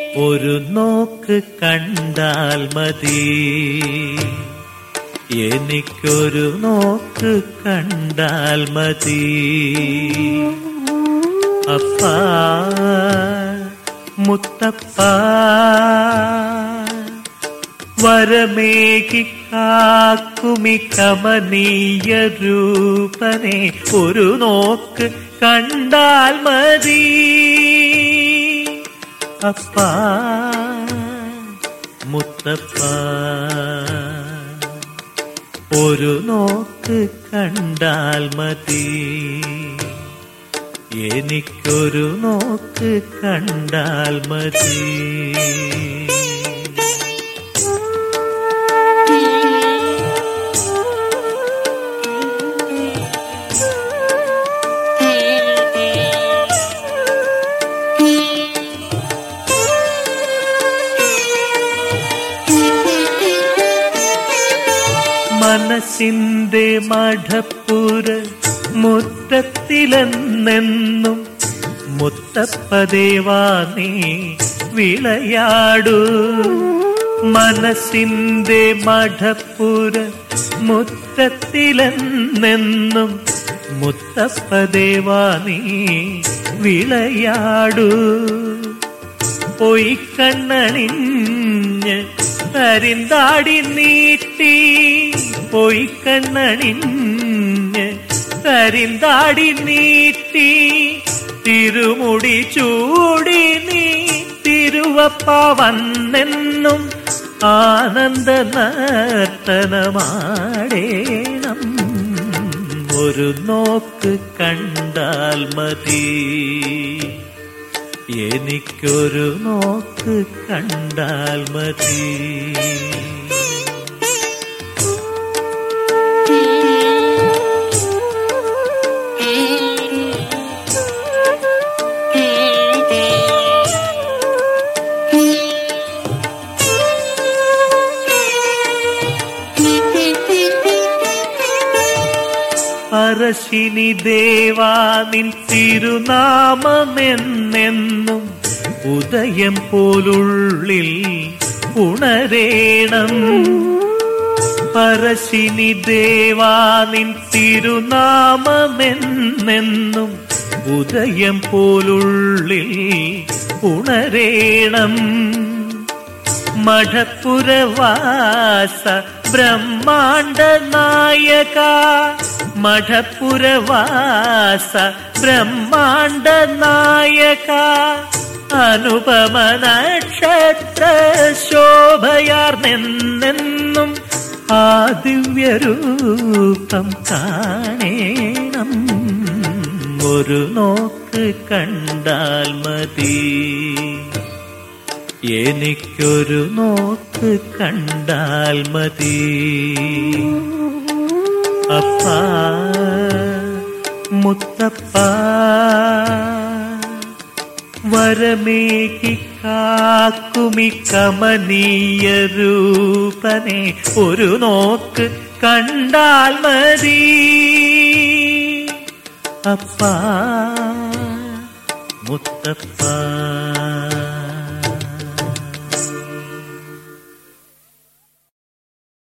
ഒരു നോക്ക് കണ്ടാൽ മതി എനിക്കൊരു നോക്ക് കണ്ടാൽ മതി അപ്പ മുത്തപ്പ വരമേകി കാക്കുമി കമനീയ രൂപനെ ഒരു നോക്ക് കണ്ടാൽ മതി അപ്പ മുത്തപ്പ ഒരു നോക്ക് കണ്ടാൽ മതി എനിക്കൊരു നോക്ക് കണ്ടാൽ മതി മനസ്സിന്റെ മഠപ്പുര മുറ്റത്തിലെന്നെന്നും മുത്തപ്പദേവാ നീ വിളയാടു മനസ്സിന്റെ മഠപ്പുര മുറ്റത്തിലെന്നെന്നും മുത്തപ്പദേവാ നീ വിളയാടു പൊയ്ക്കണ്ണണിഞ്ഞ് കരിന്താടി നീട്ടി പൊയ്ക്കണ്ണണിഞ്ഞ് കരിന്താടി നീട്ടി തിരുമുടി ചൂടി നീ തിരുവപ്പ വന്നെന്നും ആനന്ദ നർത്തനമാടേണം ഒരു നോക്ക് കണ്ടാൽ മതി എനിക്കൊരു നോക്ക് കണ്ടാൽ മതി പറശിനി ദേവാ നിൻ തിരുനാമമെന്നെന്നും ഉദയം പോലുള്ളിൽ ഉണരേണം പറശിനി ദേവാ നിൻ തിരുനാമമെന്നെന്നും ഉദയം പോലുള്ളിൽ ഉണരേണം മഠപ്പുരവാസ ബ്രഹ്മാണ്ട നായക മഠപ്പുരവാസ ബ്രഹ്മാണ്ട നായക അനുപമ നക്ഷത്ര ശോഭയാർന്നെന്നും ആ ദിവ്യരൂപം കാണേണം ഒരു നോക്ക് കണ്ടാൽ മതി എനിക്കൊരു നോക്ക് കണ്ടാൽ മതി അപ്പ മുത്തപ്പ വരമേകി കാക്കുമി കമനീയ രൂപനെ ഒരു നോക്ക് കണ്ടാൽ മതി അപ്പ മുത്തപ്പ